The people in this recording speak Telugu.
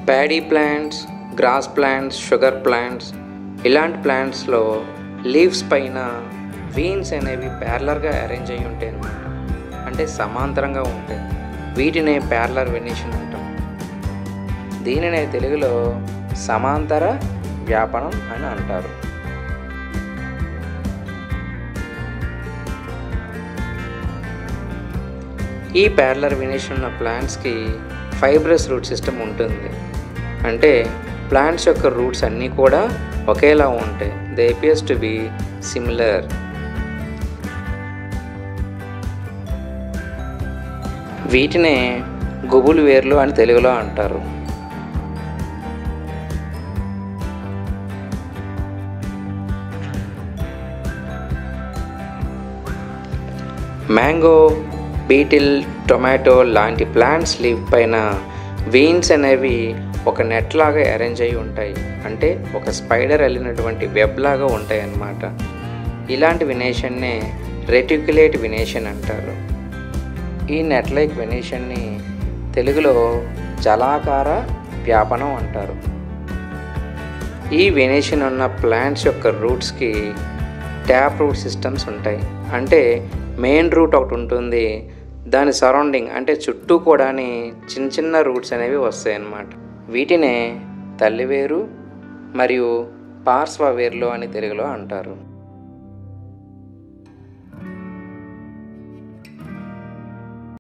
paddy plants grass plants sugar plants ఇలాంటి ప్లాంట్స్లో లీవ్స్ పైన వీన్స్ అనేవి ప్యారలర్గా అరేంజ్ అయి ఉంటాయి అన్నమాట అంటే సమాంతరంగా ఉంటాయి వీటినే ప్యారలర్ వెనేషన్ అంటాం దీనినే తెలుగులో సమాంతర వ్యాపనం అని అంటారు ఈ ప్యారలర్ వెనేషన్ ఉన్న ప్లాంట్స్కి ఫైబ్రస్ రూట్ సిస్టమ్ ఉంటుంది అంటే ప్లాంట్స్ యొక్క రూట్స్ అన్నీ కూడా ఒకేలా ఉంటాయి they appears to be similar వీటినే గుబులు వేర్లు అని తెలుగులో అంటారు మ్యాంగో బీటిల్ టొమాటో లాంటి ప్లాంట్స్ లీవ్ పైన వీన్స్ అనేవి ఒక నెట్ లాగా అరేంజ్ అయి ఉంటాయి అంటే ఒక స్పైడర్ వెళ్ళినటువంటి వెబ్ లాగా ఉంటాయి అన్నమాట ఇలాంటి వినేషన్నే రెటిక్యులేట్ వినేషన్ అంటారు ఈ నెట్ లైక్ వెనేషన్ని తెలుగులో జలాకార వ్యాపనం అంటారు ఈ వెనేషన్ ఉన్న ప్లాంట్స్ యొక్క రూట్స్కి ట్యాప్ రూట్ సిస్టమ్స్ ఉంటాయి అంటే మెయిన్ రూట్ ఒకటి ఉంటుంది దాని సరౌండింగ్ అంటే చుట్టూ కూడా చిన్న చిన్న రూట్స్ అనేవి వస్తాయి అన్నమాట వీటినే తల్లివేరు మరియు పార్శ్వ వేర్లు అని తెలుగులో అంటారు